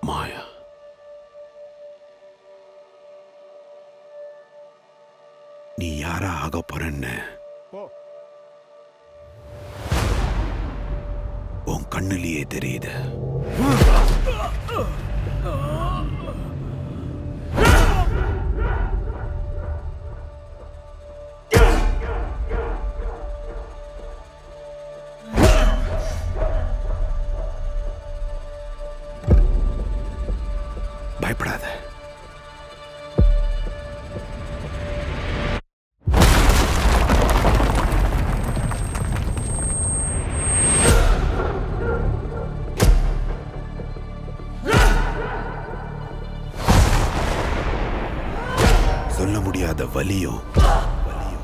மாயா நீ யாரா ஆக போறன்னு உன் கண்ணுலயே தெரியுது பயப்படாத சொல்ல முடியாத வலியும் வலியும்.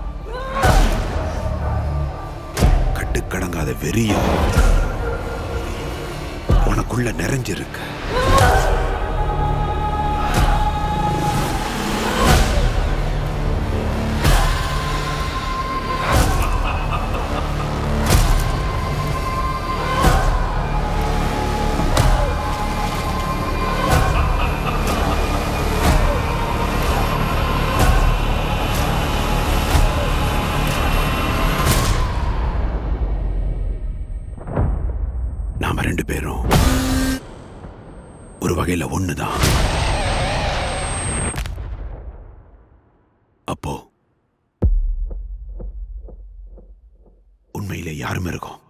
கட்டுக்கடங்காத வெறியும் உனக்குள்ள நிறைஞ்சிருக்கு நாம ரெண்டு பேரும் ஒரு வகையில ஒண்ணுதான் அப்போ உண்மையில யாரும் இருக்கோம்